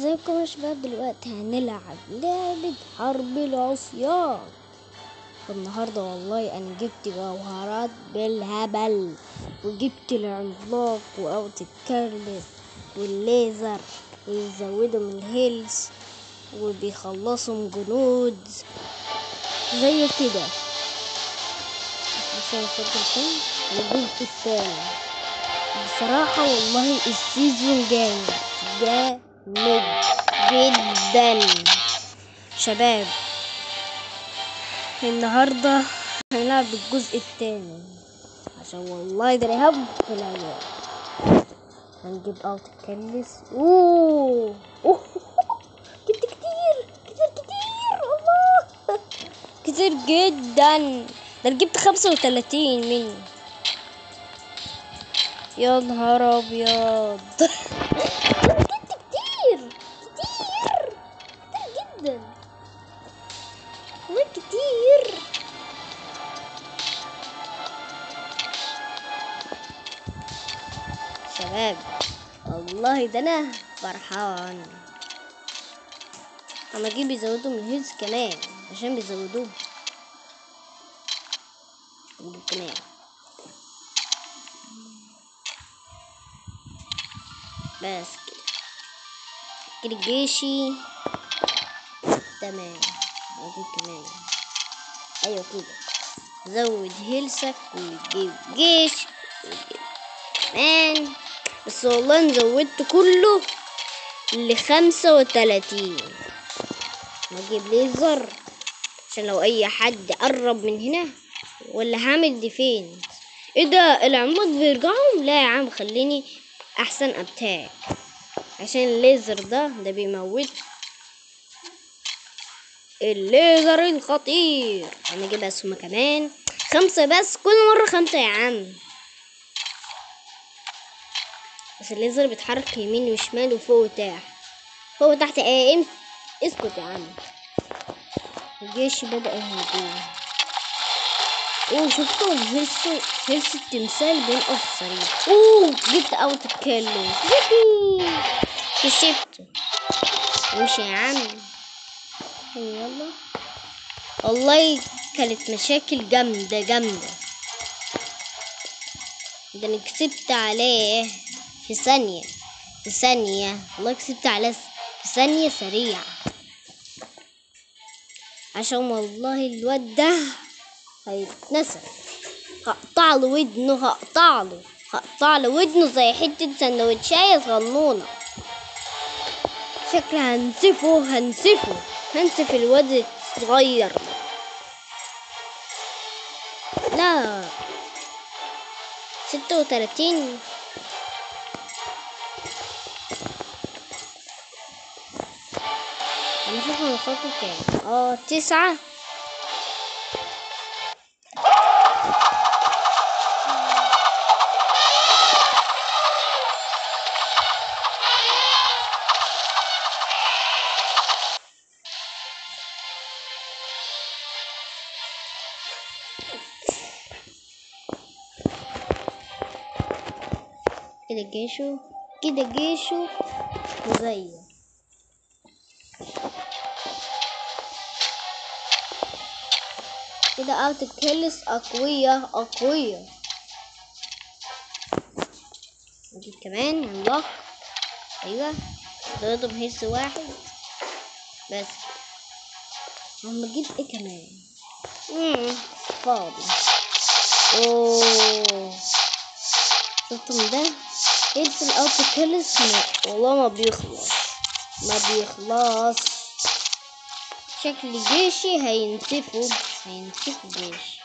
ازيكم يا شباب دلوقتي هنلعب لعبة حرب العصيان النهاردة والله انا جبت جوهرات بالهبل وجبت العملاق واوت الكارلس والليزر ويزودوا من الهيلز وبيخلصوا جنود زي كده عشان نفكر فين الجزء الثاني بصراحة والله السيزون جامد جامد جدا شباب النهاردة هنلعب الجزء الثاني عشان والله ده رهاب في العيال هنجيب اوت الكنس اوه أوه. جبت كتير كتير كتير الله كتير جدا ده أنا جبت خمسة وتلاتين مني يا نهار ابيض جبت كتير كتير كتير جدا والله كتير شباب والله ده انا فرحان اما اجيب يزودوا من الهيلز كمان عشان بيزودوه نجيب كمان بس كده كده جيشي تمام اجيب كمان ايوه كده زود هيلسك وتجيب جيش وتجيب كمان بس والله أنا زودت كله لخمسة وتلاتين واجيب ليزر عشان لو اي حد قرب من هنا ولا هعمل ديفين ايه ده العمود بيرجعهم لا يا عم خليني احسن اتاك عشان الليزر ده ده بيموت الليزر الخطير انا اجيب اسهمة كمان خمسة بس كل مرة خمسة يا عم بس الليزر بيتحرك يمين وشمال وفوق وتحت فوق وتحت ايه امت اسكت يا عم الجيش بدأ يهجم اوه شفتوا هرس هرس التمثال بينقص سريع اوه جبت اوت الكلو يبي كسبته ماشي يا عم يلا والله كانت مشاكل جامدة جامدة ده انا كسبت عليه في ثانية في ثانية والله كسبت عليه في ثانية سريعة عشان والله الواد ده هيتنسى هقطع له ودنه هقطع له هقطع له ودنه زي حتة سندوتشاية صغنونة شكل هنسفه هنسفه هنسف الواد الصغير ده. لا ستة وتلاتين هنشوف هنخاطر كام اه تسعة كده جيشه كده جيشه مزين كده اوت الكلس اقوية اقوية نجيب كمان عملاق ايوه نضرب هيس واحد بس هم اجيب ايه كمان مم. فاضي اوه شفتم ده هيلث الاوت كلس والله ما بيخلص ما بيخلص شكل جيشي هينسفوا هينسفوا جيش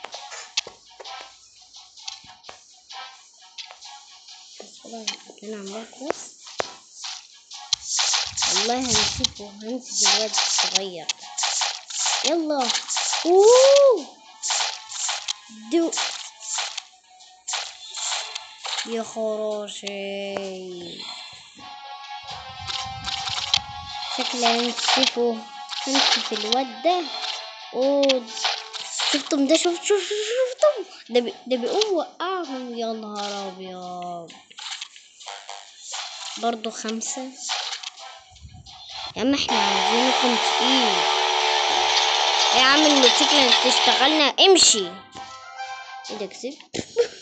بس خلاص انا عملاق بس والله هنسفه هنسف الواد الصغير يلا اوه دو يا خراشي شكل هنسفه هنسف الواد ده اوه شفتم ده شوف شوف شوف شفتم ده بي ده بيقوم وقعهم يا نهار ابيض برضو خمسة يا عم احنا عايزين رقم تقيل يا عم الموتوسيكل انت تشتغلنا امشي ايه ده كسبت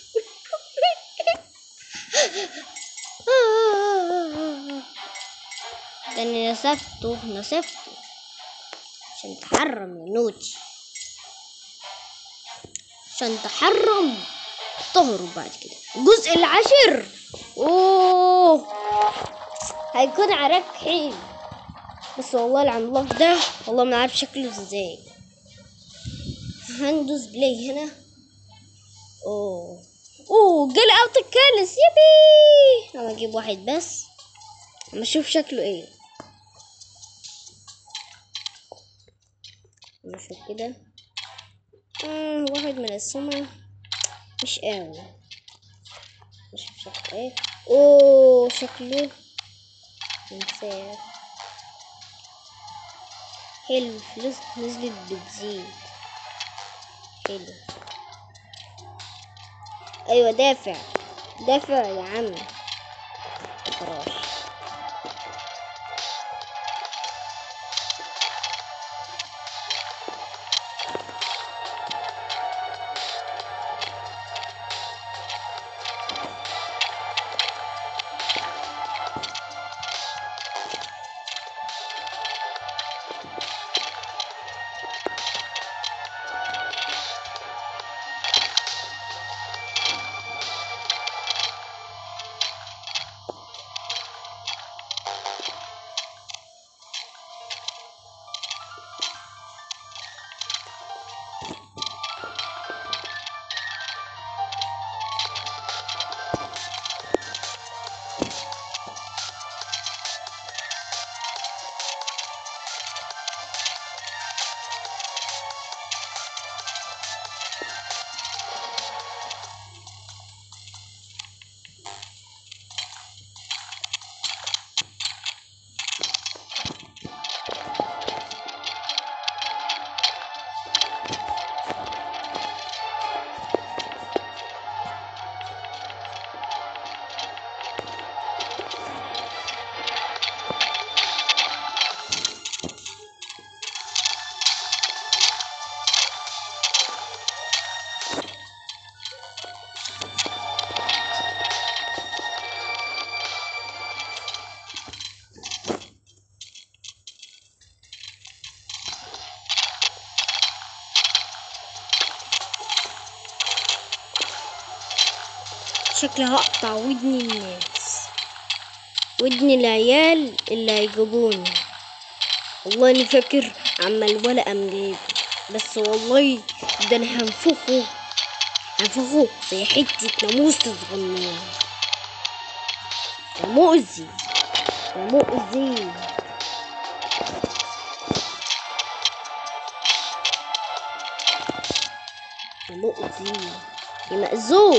ده انا نسفته نسفته عشان تحرم يا نوتي عشان تحرم تهرب بعد كده الجزء العاشر اوه هيكون عراك حيل بس والله العملاق ده والله ما عارف شكله ازاي هندوس بلاي هنا اوه اوه جالي اوت الكالس يبي انا اجيب واحد بس اما اشوف شكله ايه نشوف كده آه واحد من السما مش قوي نشوف شكله ايه اوه شكله انسان حلو الفلوس نزلت بتزيد حلو ايوه دافع دافع يا عم خلاص شكلي هقطع ودن الناس ودن العيال اللي هيجيبوني والله اني فاكر عما الولا ام جايبه بس والله ده انا هنفخه هنفخه زي حتة ناموس صغنون ده مؤذي ده مؤذي ده مؤذي يا مأذوب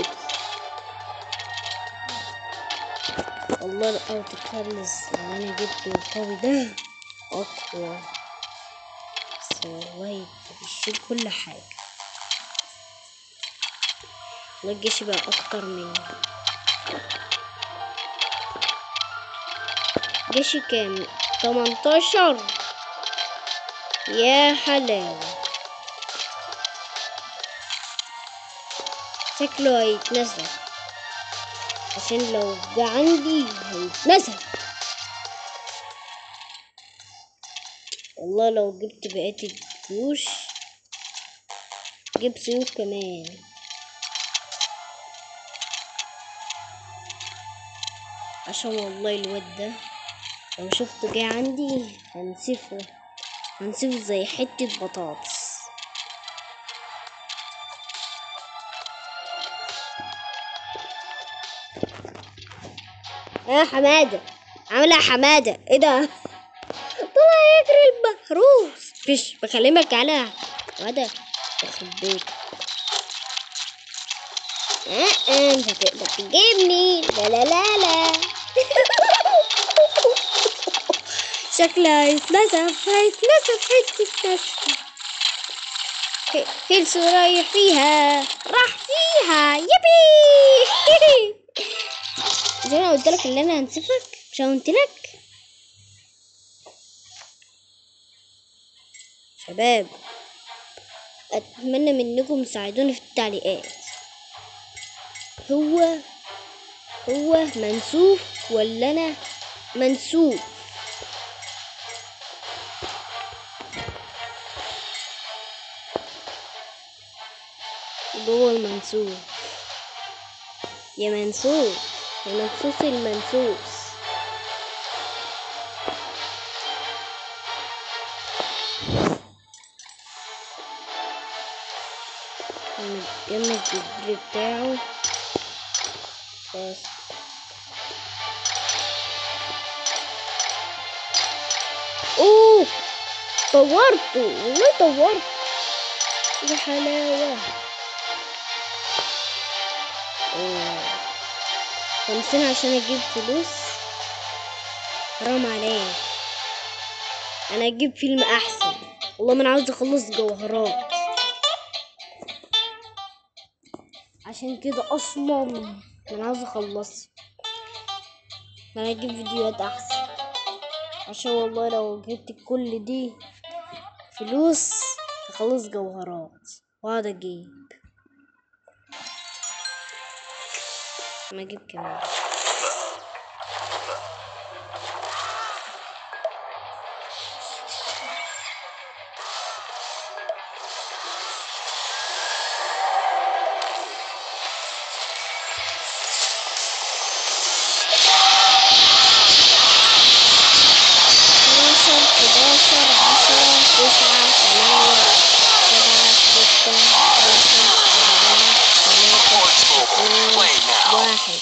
والله الأوت كارلز اللي أنا جبته القوي ده أقوى بس والله بيشيل كل حاجة والله الجيش بقى أكتر مني جيشي كام تمنتاشر يا حلاوة شكله هيتنسف عشان لو جه عندي هيتنسف والله لو جبت بقية الجيوش جيب سيوف كمان عشان والله الواد ده لو شفته جه عندي هنسفه هنسفه زي حتة بطاطس يا حمادة عاملة حمادة ايه ده طلع يجري المهروس فيش بكلمك على وده يخرب بيت اه اه انت تقدر تجيبني لا لا لا لا شكلها هيتنسف هيتنسف حتة نسف هيلسو رايح فيها راح فيها يبي زي ما قلت لك اللي انا هنسفك مش قلت لك شباب اتمنى منكم تساعدوني في التعليقات هو هو منسوف ولا انا منسوف جوه المنسوف يا منسوف يا منسوس المنسوس نجمد الجري بتاعه بس اوه طورته والله طورت يا حلاوة اوه خمسين عشان اجيب فلوس حرام عليك انا اجيب فيلم احسن والله ما انا عاوز اخلص جوهرات عشان كده اصلا انا عاوز اخلص انا اجيب فيديوهات احسن عشان والله لو جبت كل دي فلوس اخلص جوهرات واقعد اجيب ما اجيب كمان اتناشر حداشر عشرة تسعة ثمانية سبعة ستة خمسة أربعة ثلاثة اثنين واحد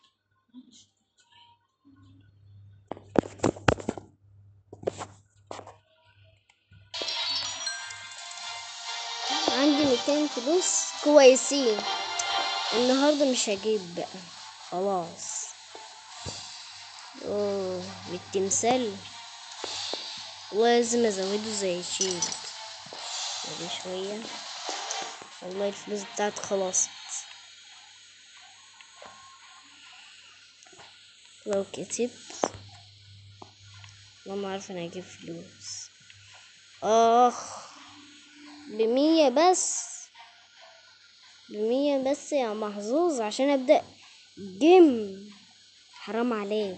عندي ميتين فلوس كويسين النهاردة مش هجيب بقى خلاص اوه بالتمثال لازم ازوده زي شيلد ادي شوية والله الفلوس بتاعتي خلصت لو كتبت والله ما عارفة انا اجيب فلوس اخ بمية بس بمية بس يا محظوظ عشان ابدأ جيم حرام عليك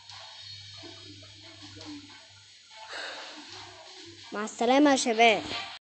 مع السلامة يا شباب